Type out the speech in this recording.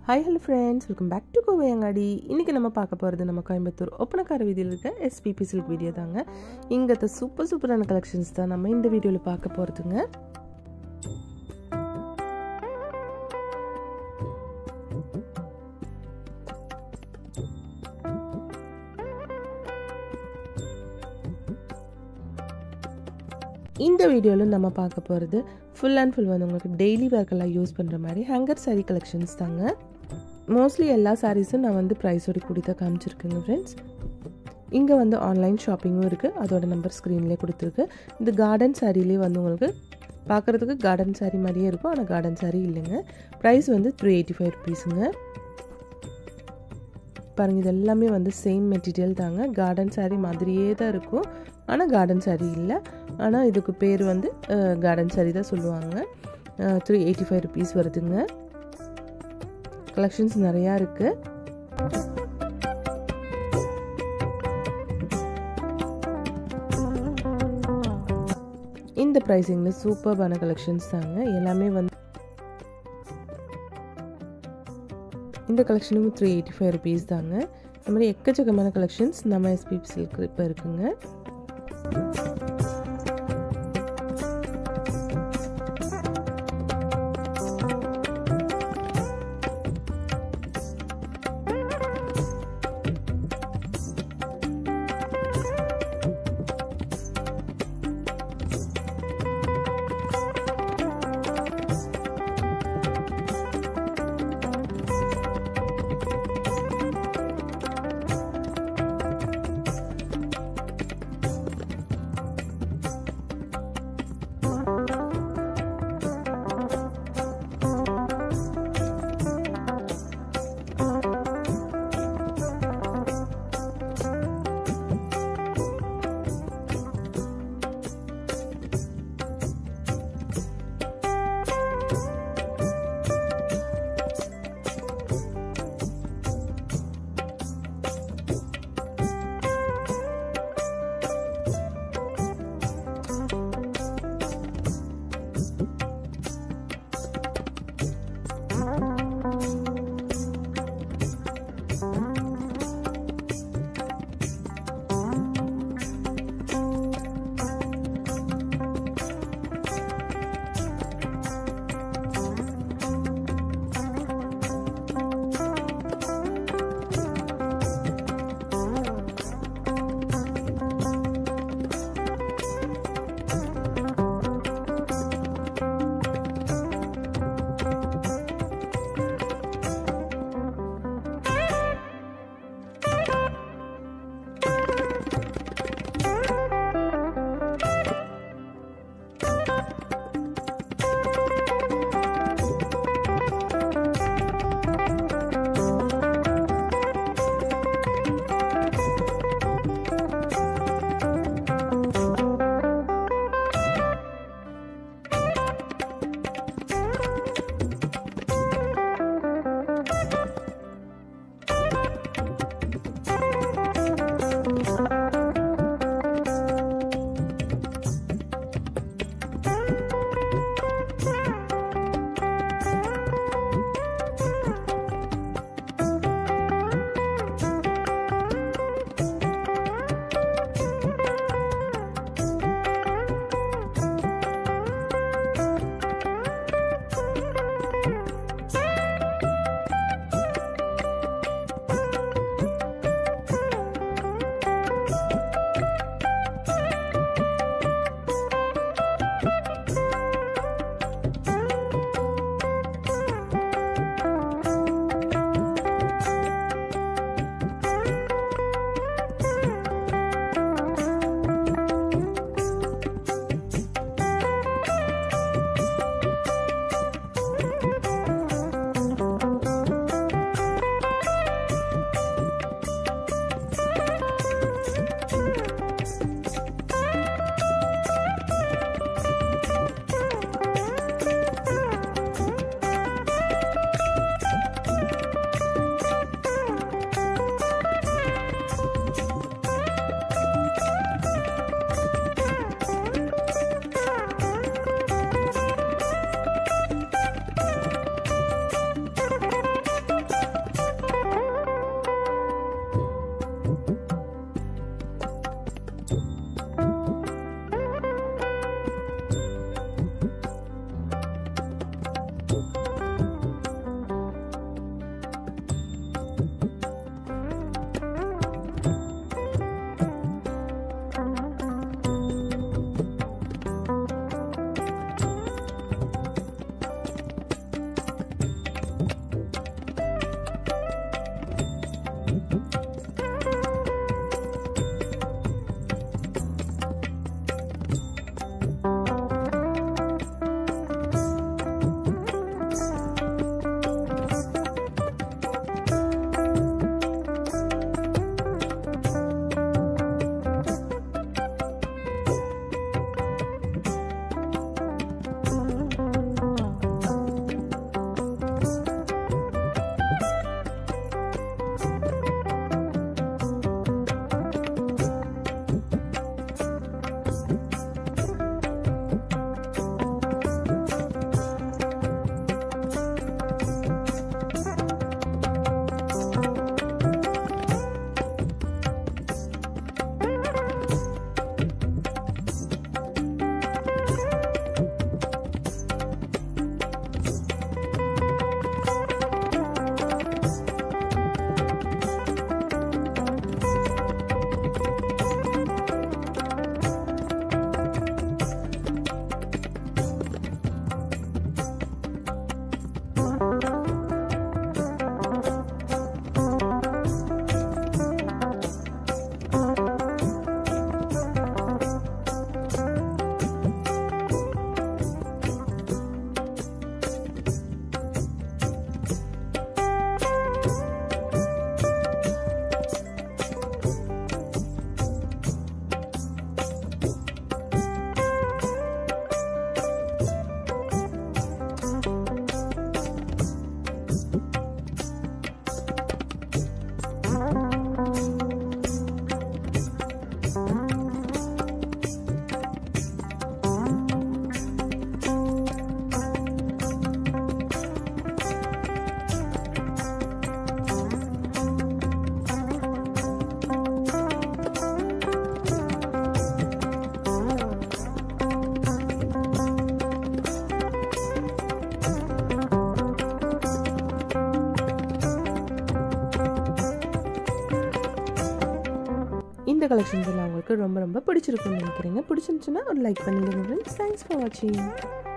hi hello friends welcome back to Kovaiangadi இன்றைக்கி நம்ம பார்க்க போகிறது நம்ம கோயம்புத்தூர் ஒப்பனக்கார வீதியில் இருக்க எஸ்பிபி சில்க் வீடியோ தாங்க இங்கத்த சூப்பர் சூப்பரான கலெக்ஷன்ஸ் தான் நம்ம இந்த வீடியோவில் பார்க்க போகிறதுங்க இந்த வீடியோவில் நம்ம பார்க்க போகிறது ஃபுல் அண்ட் ஃபுல் வந்து உங்களுக்கு டெய்லி வேர்க்கெல்லாம் யூஸ் பண்ணுற மாதிரி ஹேங்கர் சாரீ கலெக்ஷன்ஸ் தாங்க மோஸ்ட்லி எல்லா சாரீஸும் நான் வந்து ப்ரைஸோட கூடி தான் காமிச்சிருக்கேங்க ஃப்ரெண்ட்ஸ் இங்கே வந்து ஆன்லைன் ஷாப்பிங்கும் இருக்குது அதோட நம்பர் ஸ்க்ரீன்லேயே கொடுத்துருக்கு இந்த கார்டன் சாரீலேயே வந்து உங்களுக்கு பார்க்குறதுக்கு கார்டன் சாரீ மாதிரியே இருக்கும் ஆனால் கார்டன் சாரீ இல்லைங்க ப்ரைஸ் வந்து த்ரீ எயிட்டி ஃபைவ் ருபீஸுங்க பாருங்கள் இது எல்லாமே வந்து சேம் மெட்டீரியல் தாங்க கார்டன் சாரீ மாதிரியே தான் இருக்கும் ஆனால் கார்டன் சாரீ இல்லை ஆனால் இதுக்கு பேர் வந்து கார்டன் சாரீ தான் சொல்லுவாங்க த்ரீ எயிட்டி ஃபைவ் ருபீஸ் வருதுங்க கலெக்ஷன்ஸ் நிறையா இருக்குது இந்த ப்ரைஸிங்கில் சூப்பர்பான கலெக்ஷன்ஸ் தாங்க எல்லாமே வந்து இந்த கலெக்ஷனுக்கும் த்ரீ எயிட்டி ஃபைவ் ருபீஸ் தாங்க இந்த மாதிரி எக்கச்சக்கமான கலெக்ஷன்ஸ் நம்ம எஸ்பிபி சில்க் இப்போ இருக்குங்க இந்த கலெக்ஷன்ஸ் எல்லாம் உங்களுக்கு ரொம்ப ரொம்ப பிடிச்சிருக்கும்னு நினைக்கிறீங்க பிடிச்சிருந்துச்சுன்னா ஒரு லைக் பண்ணிடுங்க ஃப்ரெண்ட்ஸ் தேங்க்ஸ் ஃபார் வாட்சிங்